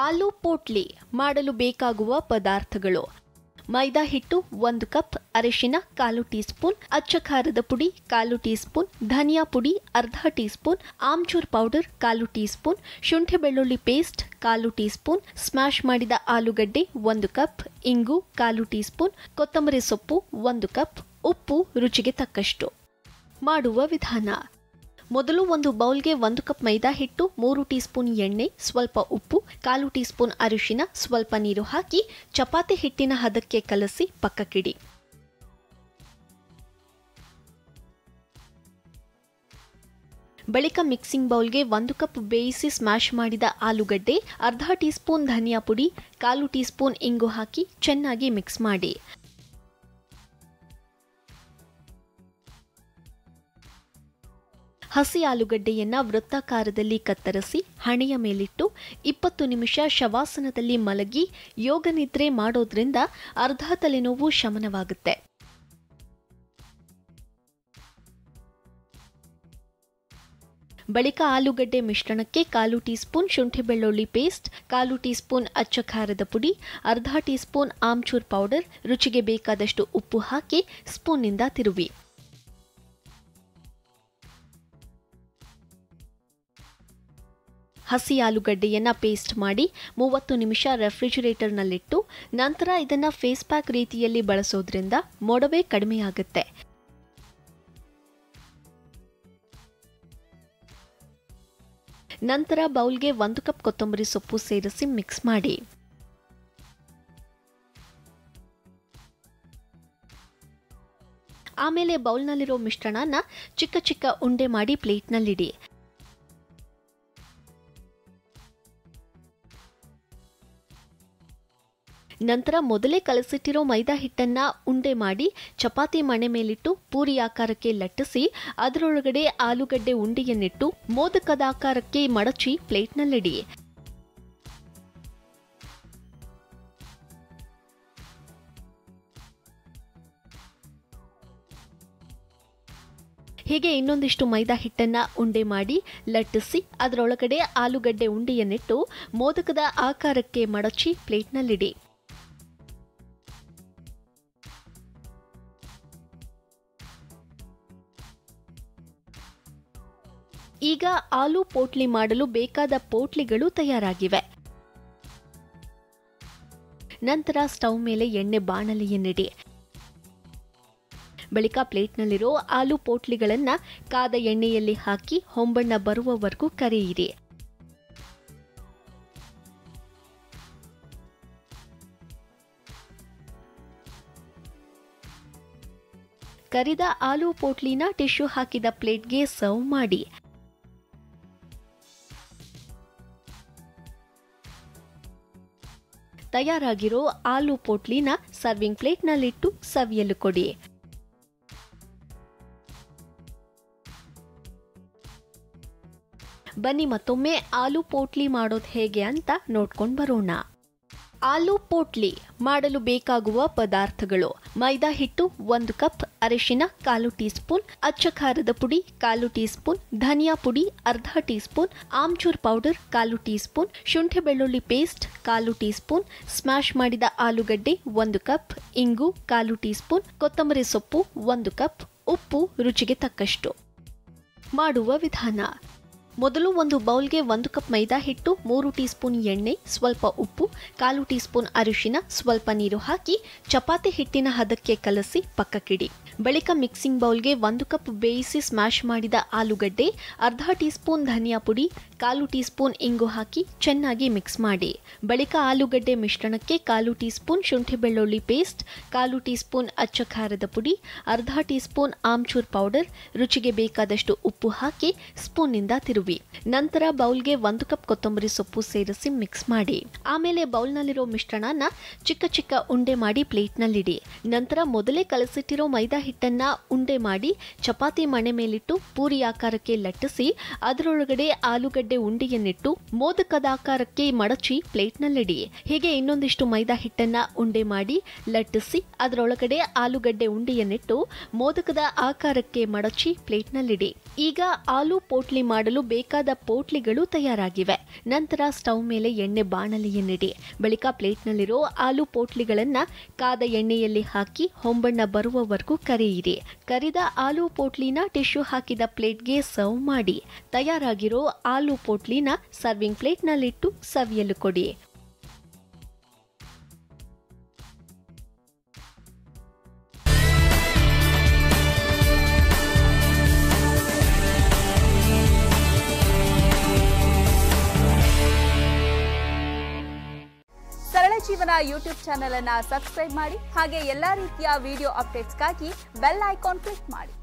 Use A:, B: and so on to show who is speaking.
A: ಆಲೂ ಪೋಟ್ಲಿ ಮಾಡಲು ಬೇಕಾಗುವ ಪದಾರ್ಥಗಳು ಮೈದಾ ಹಿಟ್ಟು ಒಂದು ಕಪ್ ಅರಿಶಿನ ಕಾಲು ಟೀ ಸ್ಪೂನ್ ಅಚ್ಚ ಖಾರದ ಪುಡಿ ಕಾಲು ಟೀ ಸ್ಪೂನ್ ಧನಿಯಾ ಪುಡಿ ಅರ್ಧ ಟೀ ಸ್ಪೂನ್ ಆಮ್ಚೂರ್ ಪೌಡರ್ ಕಾಲು ಟೀ ಸ್ಪೂನ್ ಶುಂಠಿ ಬೆಳ್ಳುಳ್ಳಿ ಪೇಸ್ಟ್ ಕಾಲು ಟೀ ಸ್ಪೂನ್ ಸ್ಮ್ಯಾಶ್ ಮಾಡಿದ ಆಲೂಗಡ್ಡೆ ಒಂದು ಕಪ್ ಇಂಗು ಕಾಲು ಟೀ ಸ್ಪೂನ್ ಕೊತ್ತಂಬರಿ ಸೊಪ್ಪು ಒಂದು ಕಪ್ ಉಪ್ಪು ರುಚಿಗೆ ತಕ್ಕಷ್ಟು ಮಾಡುವ ವಿಧಾನ ಮೊದಲು ಒಂದು ಬೌಲ್ಗೆ ಒಂದು ಕಪ್ ಮೈದಾ ಹಿಟ್ಟು ಮೂರು ಟೀ ಸ್ಪೂನ್ ಎಣ್ಣೆ ಸ್ವಲ್ಪ ಉಪ್ಪು ಕಾಲು ಟೀ ಸ್ಪೂನ್ ಅರಿಶಿನ ಸ್ವಲ್ಪ ನೀರು ಹಾಕಿ ಚಪಾತಿ ಹಿಟ್ಟಿನ ಹದಕ್ಕೆ ಕಲಸಿ ಪಕ್ಕಕ್ಕಿಡಿ ಬಳಿಕ ಮಿಕ್ಸಿಂಗ್ ಬೌಲ್ಗೆ ಒಂದು ಕಪ್ ಬೇಯಿಸಿ ಸ್ಮ್ಯಾಶ್ ಮಾಡಿದ ಆಲೂಗಡ್ಡೆ ಅರ್ಧ ಟೀ ಸ್ಪೂನ್ ಧನಿಯಾ ಪುಡಿ ಕಾಲು ಟೀ ಸ್ಪೂನ್ ಇಂಗು ಹಾಕಿ ಚೆನ್ನಾಗಿ ಮಿಕ್ಸ್ ಮಾಡಿ ಹಸಿ ಆಲೂಗಡ್ಡೆಯನ್ನ ವೃತ್ತಾಕಾರದಲ್ಲಿ ಕತ್ತರಿಸಿ ಹಣೆಯ ಮೇಲಿಟ್ಟು ಇಪ್ಪತ್ತು ನಿಮಿಷ ಶವಾಸನದಲ್ಲಿ ಮಲಗಿ ಯೋಗ ನಿದ್ರೆ ಮಾಡೋದ್ರಿಂದ ಅರ್ಧ ತಲೆನೋವು ಶಮನವಾಗುತ್ತೆ ಬಳಿಕ ಆಲೂಗಡ್ಡೆ ಮಿಶ್ರಣಕ್ಕೆ ಕಾಲು ಟೀ ಸ್ಪೂನ್ ಶುಂಠಿ ಬೆಳ್ಳುಳ್ಳಿ ಪೇಸ್ಟ್ ಕಾಲು ಟೀ ಸ್ಪೂನ್ ಅಚ್ಚ ಖಾರದ ಪುಡಿ ಅರ್ಧ ಟೀ ಸ್ಪೂನ್ ಆಮ್ಚೂರ್ ಪೌಡರ್ ರುಚಿಗೆ ಬೇಕಾದಷ್ಟು ಉಪ್ಪು ಹಾಕಿ ಸ್ಪೂನ್ನಿಂದ ತಿರುವಿ ಹಸಿ ಆಲೂಗಡ್ಡೆಯನ್ನ ಪೇಸ್ಟ್ ಮಾಡಿ ಮೂವತ್ತು ನಿಮಿಷ ರೆಫ್ರಿಜಿರೇಟರ್ನಲ್ಲಿಟ್ಟು ನಂತರ ಇದನ್ನ ಫೇಸ್ ಪ್ಯಾಕ್ ರೀತಿಯಲ್ಲಿ ಬಳಸೋದ್ರಿಂದ ಮೊಡವೆ ಕಡಿಮೆಯಾಗುತ್ತೆ ನಂತರ ಬೌಲ್ಗೆ ಒಂದು ಕಪ್ ಕೊತ್ತಂಬರಿ ಸೊಪ್ಪು ಸೇರಿಸಿ ಮಿಕ್ಸ್ ಮಾಡಿ ಆಮೇಲೆ ಬೌಲ್ನಲ್ಲಿರೋ ಮಿಶ್ರಣನ ಚಿಕ್ಕ ಚಿಕ್ಕ ಉಂಡೆ ಮಾಡಿ ಪ್ಲೇಟ್ನಲ್ಲಿಡಿ ನಂತರ ಮೊದಲೇ ಕಲಸಿಟ್ಟಿರೋ ಮೈದಾ ಹಿಟ್ಟನ್ನ ಉಂಡೆ ಮಾಡಿ ಚಪಾತಿ ಮಣೆ ಮೇಲಿಟ್ಟು ಪೂರಿ ಆಕಾರಕ್ಕೆ ಲಟ್ಟಿಸಿ ಅದರೊಳಗಡೆ ಆಲೂಗಡ್ಡೆ ಉಂಡೆಯನ್ನಿಟ್ಟು ಮೋದಕದ ಆಕಾರಕ್ಕೆ ಮಡಚಿ ಪ್ಲೇಟ್ನಲ್ಲಿಡಿ ಹೀಗೆ ಇನ್ನೊಂದಿಷ್ಟು ಮೈದಾ ಹಿಟ್ಟನ್ನ ಉಂಡೆ ಮಾಡಿ ಲಟ್ಟಿಸಿ ಅದರೊಳಗಡೆ ಆಲೂಗಡ್ಡೆ ಉಂಡೆಯನ್ನಿಟ್ಟು ಮೋದಕದ ಆಕಾರಕ್ಕೆ ಮಡಚಿ ಪ್ಲೇಟ್ನಲ್ಲಿಡಿ ಈಗ ಆಲೂ ಪೋಟ್ಲಿ ಮಾಡಲು ಬೇಕಾದ ಪೋಟ್ಲಿಗಳು ತಯಾರಾಗಿವೆ ನಂತರ ಸ್ಟವ್ ಮೇಲೆ ಎಣ್ಣೆ ಬಾಣಲೆಯನ್ನಿಡಿ ಬಳಿಕ ಪ್ಲೇಟ್ನಲ್ಲಿರೋ ಆಲೂ ಪೋಟ್ಲಿಗಳನ್ನ ಕಾದ ಎಣ್ಣೆಯಲ್ಲಿ ಹಾಕಿ ಹೊಂಬಣ್ಣ ಬರುವವರೆಗೂ ಕರಿಯಿರಿ ಕರಿದ ಆಲೂ ಪೋಟ್ಲಿನ ಟಿಶ್ಯೂ ಹಾಕಿದ ಪ್ಲೇಟ್ಗೆ ಸರ್ವ್ ಮಾಡಿ ತಯಾರಾಗಿರೋ ಆಲೂ ಪೋಟ್ಲಿನ ಸರ್ವಿಂಗ್ ಪ್ಲೇಟ್ನಲ್ಲಿಟ್ಟು ಸವಿಯಲು ಕೊಡಿ ಬನ್ನಿ ಮತ್ತೊಮ್ಮೆ ಆಲೂ ಪೋಟ್ಲಿ ಮಾಡೋದು ಹೇಗೆ ಅಂತ ನೋಡ್ಕೊಂಡು ಬರೋಣ ಆಲೂ ಪೋಟ್ಲಿ ಮಾಡಲು ಬೇಕಾಗುವ ಪದಾರ್ಥಗಳು ಮೈದಾ ಹಿಟ್ಟು ಒಂದು ಕಪ್ ಅರಿಶಿನ ಕಾಲು ಟೀ ಸ್ಪೂನ್ ಅಚ್ಚ ಖಾರದ ಪುಡಿ ಕಾಲು ಟೀ ಸ್ಪೂನ್ ಧನಿಯಾ ಪುಡಿ ಅರ್ಧ ಟೀ ಸ್ಪೂನ್ ಆಮ್ಚೂರ್ ಪೌಡರ್ ಕಾಲು ಟೀ ಸ್ಪೂನ್ ಶುಂಠಿ ಬೆಳ್ಳುಳ್ಳಿ ಪೇಸ್ಟ್ ಕಾಲು ಟೀ ಸ್ಪೂನ್ ಸ್ಮ್ಯಾಶ್ ಮಾಡಿದ ಆಲೂಗಡ್ಡೆ ಒಂದು ಕಪ್ ಇಂಗು ಕಾಲು ಟೀ ಸ್ಪೂನ್ ಕೊತ್ತಂಬರಿ ಸೊಪ್ಪು ಒಂದು ಕಪ್ ಉಪ್ಪು ರುಚಿಗೆ ತಕ್ಕಷ್ಟು ಮಾಡುವ ವಿಧಾನ ಮೊದಲು ಒಂದು ಬೌಲ್ಗೆ ಒಂದು ಕಪ್ ಮೈದಾ ಹಿಟ್ಟು ಮೂರು ಟೀ ಸ್ಪೂನ್ ಎಣ್ಣೆ ಸ್ವಲ್ಪ ಉಪ್ಪು ಕಾಲು ಟೀ ಸ್ಪೂನ್ ಅರಿಶಿನ ಸ್ವಲ್ಪ ನೀರು ಹಾಕಿ ಚಪಾತಿ ಹಿಟ್ಟಿನ ಹದಕ್ಕೆ ಕಲಸಿ ಪಕ್ಕಕ್ಕಿಡಿ ಬಳಿಕ ಮಿಕ್ಸಿಂಗ್ ಬೌಲ್ಗೆ ಒಂದು ಕಪ್ ಬೇಯಿಸಿ ಸ್ಮ್ಯಾಶ್ ಮಾಡಿದ ಆಲೂಗಡ್ಡೆ ಅರ್ಧ ಟೀ ಸ್ಪೂನ್ ಧನಿಯಾ ಪುಡಿ ಕಾಲು ಟೀ ಸ್ಪೂನ್ ಇಂಗು ಹಾಕಿ ಚೆನ್ನಾಗಿ ಮಿಕ್ಸ್ ಮಾಡಿ ಬಳಿಕ ಆಲೂಗಡ್ಡೆ ಮಿಶ್ರಣಕ್ಕೆ ಕಾಲು ಟೀ ಸ್ಪೂನ್ ಶುಂಠಿ ಬೆಳ್ಳುಳ್ಳಿ ಪೇಸ್ಟ್ ಕಾಲು ಟೀ ಸ್ಪೂನ್ ಅಚ್ಚ ಖಾರದ ಪುಡಿ ಅರ್ಧ ಟೀ ಸ್ಪೂನ್ ಆಮ್ಚೂರ್ ಪೌಡರ್ ರುಚಿಗೆ ಬೇಕಾದಷ್ಟು ಉಪ್ಪು ಹಾಕಿ ಸ್ಪೂನ್ನಿಂದ ತಿರುವಿ ನಂತರ ಬೌಲ್ಗೆ ಒಂದು ಕಪ್ ಕೊತ್ತಂಬರಿ ಸೊಪ್ಪು ಸೇರಿಸಿ ಮಿಕ್ಸ್ ಮಾಡಿ ಆಮೇಲೆ ಬೌಲ್ನಲ್ಲಿರೋ ಮಿಶ್ರಣನ ಚಿಕ್ಕ ಚಿಕ್ಕ ಉಂಡೆ ಮಾಡಿ ಪ್ಲೇಟ್ನಲ್ಲಿಡಿ ನಂತರ ಮೊದಲೇ ಕಲಸಿಟ್ಟಿರೋ ಮೈದಾ ಹಿಟ್ಟನ್ನ ಉಂಡೆ ಮಾಡಿ ಚಪಾತಿ ಮಣೆ ಮೇಲಿಟ್ಟು ಪೂರಿ ಆಕಾರಕ್ಕೆ ಲಟ್ಟಿಸಿ ಅದರೊಳಗಡೆ ಆಲೂಗಡ್ಡೆ ಆಲೂಗಡ್ಡೆ ಉಂಡೆಯನ್ನಿಟ್ಟು ಮೋದಕದ ಆಕಾರಕ್ಕೆ ಮಡಚಿ ಪ್ಲೇಟ್ನಲ್ಲಿಡಿ ಹೀಗೆ ಇನ್ನೊಂದಿಷ್ಟು ಮೈದಾ ಹಿಟ್ಟನ್ನ ಉಂಡೆ ಮಾಡಿ ಲಟ್ಟಿಸಿ ಅದರೊಳಗಡೆ ಆಲೂಗಡ್ಡೆ ಉಂಡೆಯನ್ನಿಟ್ಟು ಮೋದಕದ ಆಕಾರಕ್ಕೆ ಮಡಚಿ ಪ್ಲೇಟ್ನಲ್ಲಿಡಿ ಈಗ ಆಲೂ ಪೋಟ್ಲಿ ಮಾಡಲು ಬೇಕಾದ ಪೋಟ್ಲಿಗಳು ತಯಾರಾಗಿವೆ ನಂತರ ಸ್ಟವ್ ಮೇಲೆ ಎಣ್ಣೆ ಬಾಣಲೆಯನ್ನಿಡಿ ಬಳಿಕ ಪ್ಲೇಟ್ನಲ್ಲಿರೋ ಆಲೂ ಪೋಟ್ಲಿಗಳನ್ನ ಕಾದ ಎಣ್ಣೆಯಲ್ಲಿ ಹಾಕಿ ಹೊಂಬಣ್ಣ ಬರುವವರೆಗೂ ಕರಿಯಿರಿ ಕರಿದ ಆಲೂ ಪೋಟ್ಲಿನ ಟಿಶ್ಯೂ ಹಾಕಿದ ಪ್ಲೇಟ್ಗೆ ಸರ್ವ್ ಮಾಡಿ ತಯಾರಾಗಿರೋ ಆಲೂ ಪೋಟ್ಲಿನ ಸರ್ವಿಂಗ್ ಪ್ಲೇಟ್ನಲ್ಲಿಟ್ಟು ಸವಿಯಲು ಕೊಡಿ
B: ಸರಳ ಜೀವನ ಯೂಟ್ಯೂಬ್ ಚಾನೆಲ್ ಅನ್ನ ಸಬ್ಸ್ಕ್ರೈಬ್ ಮಾಡಿ ಹಾಗೆ ಎಲ್ಲಾ ರೀತಿಯ ವಿಡಿಯೋ ಅಪ್ಡೇಟ್ಸ್ಗಾಗಿ ಬೆಲ್ ಐಕಾನ್ ಕ್ಲಿಕ್ ಮಾಡಿ